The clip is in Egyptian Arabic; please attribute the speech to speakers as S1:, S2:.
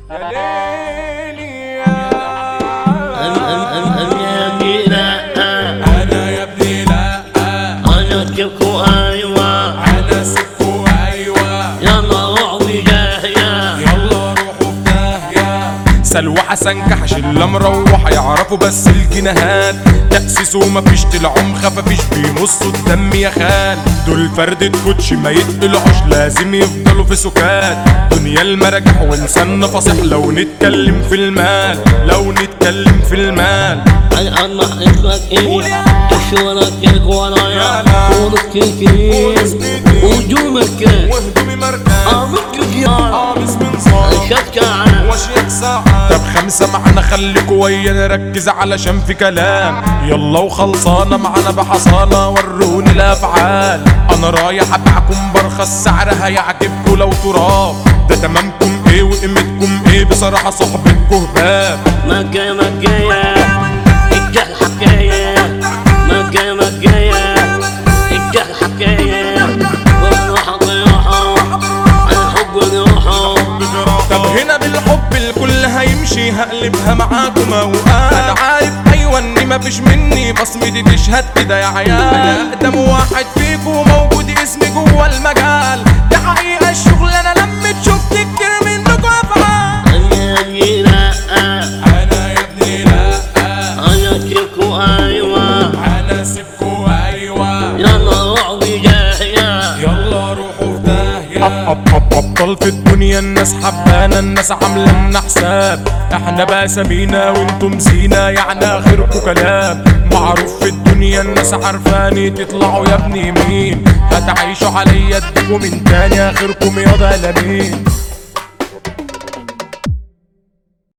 S1: يا ليلي يا
S2: أم أم أم أم يا جينا
S1: انا يا ابني لا
S2: أنا تبكو أيوة
S1: انا سكو ايوه
S2: يلا روح وجاهية
S1: يلا روحوا في داهية سلوى حسن كحش اللي مروحة يعرفوا بس الجناهات تأسيسه مفيش طلعوا خفافيش بيمصوا الدم يا خال دول فردة كوتش ما يتقلعوش لازم يفضلوا في سكات دنيا المراجح ولسان فصيح لو نتكلم في المال لو نتكلم في المال
S2: أنا أما اسمك إيه تشورك تلك ورايا قولك كيكين وجومك
S1: وهدومي مركان
S2: أمك جيارة
S1: قامس من صار
S2: شكا
S1: واشيك ساعة طب خمسة معنا خليكوا ويا نركز علشان في كلام يلا وخلصانة معانا بحصانة وروني الأفعال أنا رايح أبيعكم برخص سعر هيعجبكوا لو تراب ده تمامكم ايه وقيمتكم ايه بصراحة صحبتكوا هباب
S2: مكة مكية الجهل حكاية مكة مكية الجهل حكاية والروح ضيوحه الحب روحه
S1: طب هنا بالحب الكل هيمشي هقلبها معاكم اوقات انا عارف ايوه اني مفيش مني بصمتي تشهد كده يا عيال انا اقدم واحد فيكم موجود اسمي جوه المجال دي حقيقه الشغل انا لمت شفت كتير منكم افعال
S2: أنا جينا
S1: انا يا ابني لا
S2: أنا تلكو أيوة
S1: انا سيبكوا ايوه
S2: يلا روح وجاهية
S1: يلا روحوا في داهية أب أب أبطال في الدنيا الناس حبانا الناس عاملة لنا حساب احنا بقى سمينا وانتم زينة يعني اخركوا كلام معروف في الدنيا الناس عارفاني تطلعوا يا ابني مين هتعيشوا عليا اديكوا من تاني اخركم ياض لمين